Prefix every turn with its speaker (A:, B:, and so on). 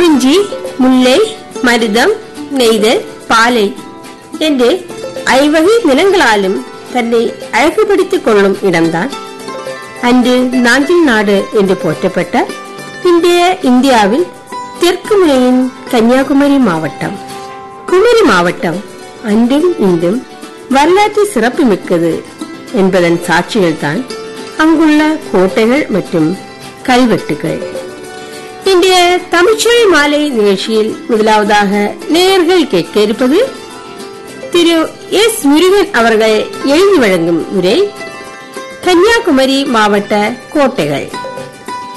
A: குறிஞ்சி முல்லை மருதம் நெய்தல் பாலை என்று ஐவகை நிலங்களாலும் தன்னை அழகுபடுத்திக் கொள்ளும் இடம்தான் அன்று நாஞ்சில் நாடு என்று போற்றப்பட்ட இன்றைய இந்தியாவில் தெற்கு முனையின் கன்னியாகுமரி மாவட்டம் குமரி மாவட்டம் அன்றும் இன்றும் வரலாற்று சிறப்பு மிக்கது என்பதன் சாட்சிகள்தான் அங்குள்ள கோட்டைகள் மற்றும் கல்வெட்டுகள் இன்றைய தமிழ்ச்சொல் மாலை நிகழ்ச்சியில் முதலாவதாக நேயர்கள் கேட்க இருப்பது திரு எஸ் முருகன் அவர்கள் எழுதி வழங்கும் உரை கன்னியாகுமரி மாவட்ட கோட்டைகள்